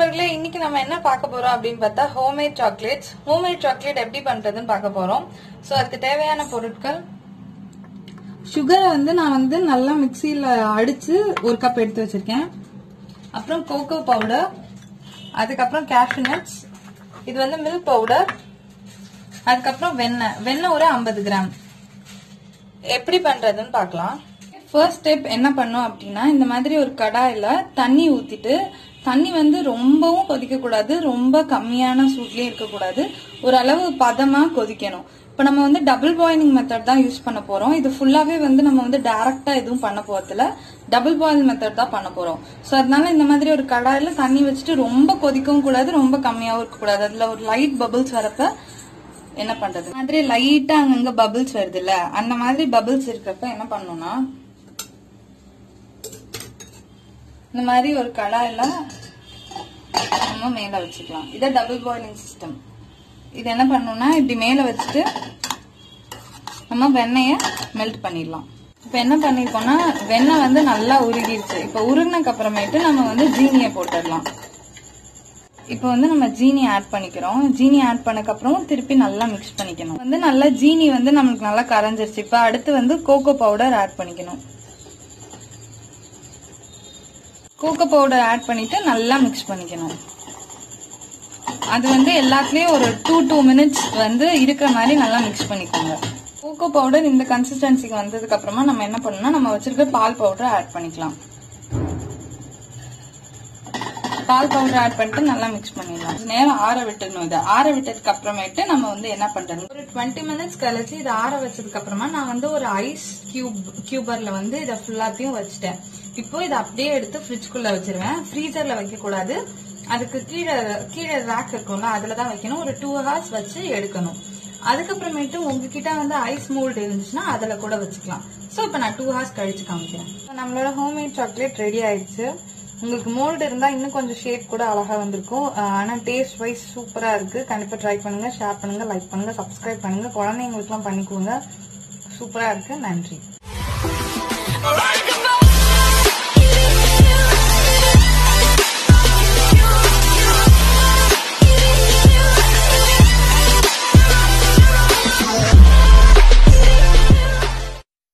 நண்பர்களே இன்னைக்கு நம்ம என்ன பார்க்க போறோம் அப்படின்னு பார்த்தா ஹோம்மேட் சாக்லேட்ஸ் ஹோம்மேட் சாக்லேட் எப்படி பண்றதுன்னு பார்க்க போறோம் ஸோ அதுக்கு தேவையான பொருட்கள் சுகரை வந்து நான் வந்து நல்லா மிக்சியில் அடிச்சு ஒரு கப் எடுத்து வச்சிருக்கேன் அப்புறம் கோகோ பவுடர் அதுக்கப்புறம் cashew nuts இது வந்து மில்க் பவுடர் அதுக்கப்புறம் வெண்ணெய் வெண்ணெய் ஒரு ஐம்பது கிராம் எப்படி பண்றதுன்னு பார்க்கலாம் ஃபர்ஸ்ட் ஸ்டெப் என்ன பண்ணோம் அப்படின்னா இந்த மாதிரி ஒரு கடாயில தண்ணி ஊத்திட்டு தண்ணி வந்து ரொம்பவும் கொதிக்க கூடாது ரொம்ப கம்மியான சூட்லயும் இருக்கக்கூடாது ஓரளவு பதமா கொதிக்கணும் இப்போ நம்ம வந்து டபுள் பாயிலிங் மெத்தட் தான் யூஸ் பண்ண போறோம் இது ஃபுல்லாவே வந்து நம்ம வந்து டைரக்டா எதுவும் பண்ண போறதுல டபுள் பாயில் மெத்தட் தான் பண்ண போறோம் ஸோ அதனால இந்த மாதிரி ஒரு கடாயில தண்ணி வச்சுட்டு ரொம்ப கொதிக்கவும் கூடாது ரொம்ப கம்மியாவும் இருக்கக்கூடாது அதுல ஒரு லைட் பபிள்ஸ் வரப்ப என்ன பண்றது இந்த மாதிரி லைட்டா அங்கங்க பபிள்ஸ் வருது இல்ல அந்த மாதிரி பபிள்ஸ் இருக்கிறப்ப என்ன பண்ணணும்னா இந்த மாதிரி ஒரு கடாயில நம்ம மேல வச்சுக்கலாம் இதை டபுள் பாயிலிங் சிஸ்டம் இது என்ன பண்ணணும்னா இப்படி மேல வச்சுட்டு நம்ம வெண்ணெய மெல்ட் பண்ணிடலாம் இப்போ என்ன பண்ணிருக்கோம்னா வெண்ணெய் வந்து நல்லா உருகிருச்சு இப்போ உருகினக்கு அப்புறமேட்டு நம்ம வந்து ஜீனியை போட்டுடலாம் இப்போ வந்து நம்ம ஜீனி ஆட் பண்ணிக்கிறோம் ஜீனி ஆட் பண்ணக்கப்புறம் திருப்பி நல்லா மிக்ஸ் பண்ணிக்கணும் வந்து நல்லா ஜீனி வந்து நம்மளுக்கு நல்லா கரைஞ்சிருச்சு இப்போ அடுத்து வந்து கோகோ பவுடர் ஆட் பண்ணிக்கணும் கோகோ பவுடர் ஆட் பண்ணிட்டு நல்லா மிக்ஸ் பண்ணிக்கணும் அது வந்து எல்லாத்துலயும் ஒரு டூ டூ மினிட்ஸ் வந்து இருக்கிற மாதிரி நல்லா மிக்ஸ் பண்ணிக்கோங்க கோகோ பவுடர் இந்த கன்சிஸ்டன்சிக்கு வந்ததுக்கு அப்புறமா நம்ம என்ன பண்ணணும்னா நம்ம வச்சிருக்க பால் பவுடர் ஆட் பண்ணிக்கலாம் பால் பவுடர் ஆட் பண்ணிட்டு நல்லா மிக்ஸ் பண்ணிடலாம் நேரம் ஆற விட்டுடணும் இதை ஆற விட்டதுக்கு அப்புறமேட்டு நம்ம வந்து என்ன பண்றோம் ஒரு டுவெண்ட்டி மினிட்ஸ் கழிச்சு இதை ஆற வச்சதுக்கு அப்புறமா நான் வந்து ஒரு ஐஸ் கியூப் கியூபர்ல வந்து இதை ஃபுல்லாத்தையும் வச்சுட்டேன் இப்போ இதை அப்படியே எடுத்து ஃப்ரிட்ஜ்குள்ள வச்சிருவேன் ஃப்ரீசர்ல வைக்க கூடாது அதுக்கு கீழே கீழே ரேக் இருக்கும்ல அதுல தான் வைக்கணும் ஒரு டூ ஹவர்ஸ் வச்சு எடுக்கணும் அதுக்கப்புறமேட்டு உங்ககிட்ட வந்து ஐஸ் மோல்டு இருந்துச்சுன்னா அதுல கூட வச்சுக்கலாம் ஸோ இப்போ நான் டூ ஹவர்ஸ் கழிச்சு காமிக்கிறேன் நம்மளோட ஹோம்மேட் சாக்லேட் ரெடி ஆயிடுச்சு உங்களுக்கு மோல்டு இருந்தா இன்னும் கொஞ்சம் ஷேப் கூட அழகா வந்திருக்கும் அஹ் ஆனா டேஸ்ட் வைஸ் சூப்பரா இருக்கு கண்டிப்பா ட்ரை பண்ணுங்க ஷேர் பண்ணுங்க லைக் பண்ணுங்க சப்ஸ்கிரைப் பண்ணுங்க குழந்தைங்களுக்குலாம் பண்ணி கொடுங்க சூப்பரா இருக்கு நன்றி